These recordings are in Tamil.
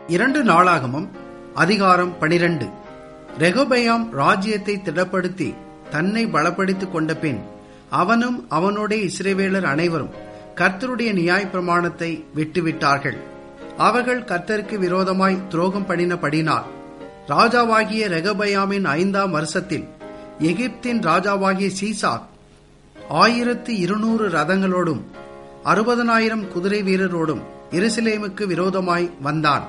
இரண்டு நாளாகமும் அதிகாரம் பனிரெண்டு ரெகோபயாம் ராஜ்யத்தை திடப்படுத்தி தன்னை பலப்படுத்திக் கொண்ட பின் அவனும் அவனுடைய இஸ்ரேவேலர் அனைவரும் கர்த்தருடைய நியாய பிரமாணத்தை விட்டுவிட்டார்கள் அவர்கள் கர்த்தருக்கு விரோதமாய் துரோகம் பண்ணினபடினால் ராஜாவாகிய ரெகபயாமின் ஐந்தாம் வருஷத்தில் எகிப்தின் ராஜாவாகிய சீசாக் ஆயிரத்து இருநூறு ரதங்களோடும் அறுபதனாயிரம் குதிரை வீரரோடும் எருசலேமுக்கு விரோதமாய் வந்தான்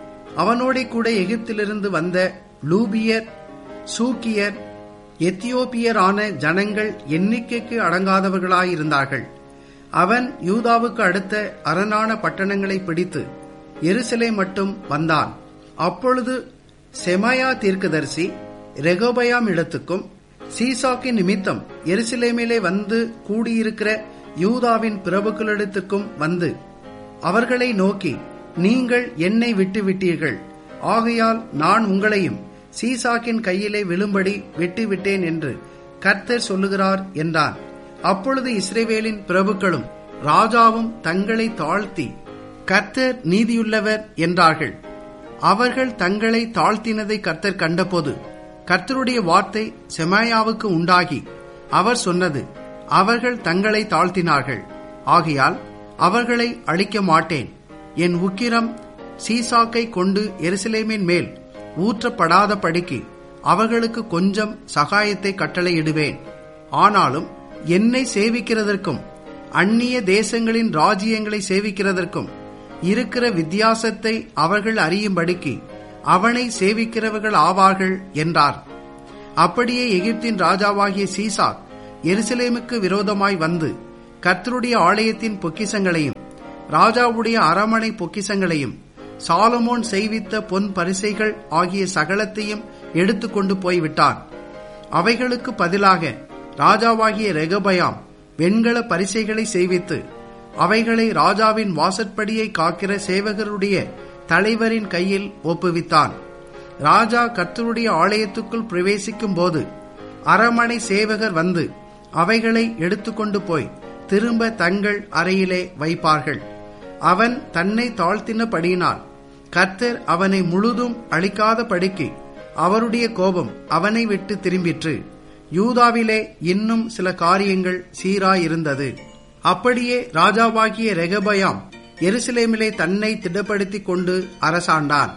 அவனோட கூட எகிப்திலிருந்து வந்த லூபியர் சூக்கியர் எத்தியோப்பியரான ஜனங்கள் எண்ணிக்கைக்கு அடங்காதவர்களாயிருந்தார்கள் அவன் யூதாவுக்கு அடுத்த அரணான பட்டணங்களை பிடித்து எருசலே மட்டும் வந்தான் அப்பொழுது செமாயா தீர்க்கதரிசி ரெகோபயாம் இடத்துக்கும் சீசாக்கின் நிமித்தம் எருசலேமிலே வந்து கூடியிருக்கிற யூதாவின் பிரபுக்களிடத்துக்கும் வந்து அவர்களை நோக்கி நீங்கள் என்னை விட்டு விட்டீர்கள் ஆகையால் நான் உங்களையும் சீசாக்கின் கையிலே விழும்படி விட்டுவிட்டேன் என்று கர்த்தர் சொல்லுகிறார் என்றான் அப்பொழுது இஸ்ரேவேலின் பிரபுக்களும் ராஜாவும் தங்களை தாழ்த்தி கர்த்தர் நீதியுள்ளவர் என்றார்கள் அவர்கள் தங்களை தாழ்த்தினதை கர்த்தர் கண்டபோது கர்த்தருடைய வார்த்தை செமாயாவுக்கு உண்டாகி அவர் சொன்னது அவர்கள் தங்களை தாழ்த்தினார்கள் ஆகையால் அவர்களை அழிக்க மாட்டேன் என் உக்கிரம் சீசாக்கை கொண்டு எருசலேமின் மேல் ஊற்றப்படாத படிக்கு அவர்களுக்கு கொஞ்சம் சகாயத்தை கட்டளையிடுவேன் ஆனாலும் என்னை சேவிக்கிறதற்கும் அந்நிய தேசங்களின் ராஜ்யங்களை சேவிக்கிறதற்கும் இருக்கிற வித்தியாசத்தை அவர்கள் அறியும்படிக்கு அவனை சேவிக்கிறவர்கள் ஆவார்கள் என்றார் அப்படியே எகிப்தின் ராஜாவாகிய சீசாக் எருசலேமுக்கு விரோதமாய் வந்து கர்த்தருடைய ஆலயத்தின் பொக்கிசங்களையும் ராஜாவுடைய அரமனை பொக்கிசங்களையும் சாலமோன் செய்வித்த பொன் பரிசைகள் ஆகிய சகலத்தையும் எடுத்துக்கொண்டு போய்விட்டான் அவைகளுக்கு பதிலாக ராஜாவாகிய ரெகபயாம் வெண்கல பரிசைகளை செய்வித்து அவைகளை ராஜாவின் வாசற்படியை காக்கிற சேவகருடைய தலைவரின் கையில் ஒப்புவித்தான் ராஜா கர்த்தருடைய ஆலயத்துக்குள் பிரவேசிக்கும் போது அரமனை சேவகர் வந்து அவைகளை எடுத்துக்கொண்டு போய் திரும்ப தங்கள் அறையிலே வைப்பார்கள் அவன் தன்னை தாழ்த்தினபடியினால் கர்த்தர் அவனை முழுதும் அழிக்காத படிக்கு அவருடைய கோபம் அவனை விட்டு திரும்பிற்று யூதாவிலே இன்னும் சில காரியங்கள் சீராயிருந்தது அப்படியே ராஜாவாகிய ரெகபயாம் எருசலேமிலே தன்னை திடப்படுத்திக் கொண்டு அரசாண்டான்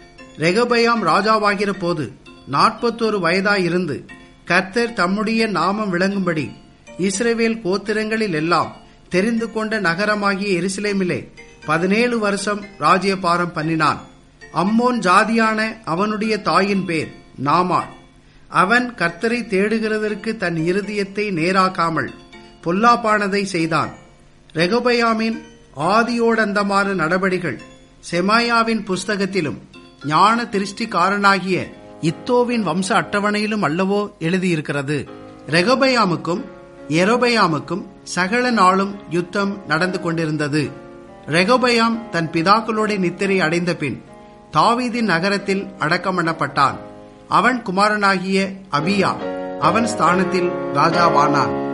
ரெகபயாம் ராஜாவாகிற போது நாற்பத்தோரு வயதாயிருந்து கர்த்தர் தம்முடைய நாமம் விளங்கும்படி இஸ்ரேவேல் கோத்திரங்களில் எல்லாம் தெரிந்து கொண்ட நகரமாகிய எருசலேமிலே பதினேழு வருஷம் ராஜ்யபாரம் பண்ணினான் அம்மோன் ஜாதியான அவனுடைய தாயின் பேர் நாமாள் அவன் கர்த்தரை தேடுகிறதற்கு தன் இருதயத்தை நேராக்காமல் பொல்லாப்பானதை செய்தான் ரெகபயாமின் ஆதியோடந்தமான நடபடிகள் செமாயாவின் புஸ்தகத்திலும் ஞான திருஷ்டிக்காரனாகிய இத்தோவின் வம்ச அட்டவணையிலும் அல்லவோ எழுதியிருக்கிறது ரெகபயாமுக்கும் எரோபயாமுக்கும் சகல நாளும் யுத்தம் நடந்து கொண்டிருந்தது ரெகோபயாம் தன் பிதாக்களோட நித்திரை அடைந்த பின் தாவீதின் நகரத்தில் அடக்கமண்ணப்பட்டான் அவன் குமாரனாகிய அபியா அவன் ஸ்தானத்தில் ராஜாவானான்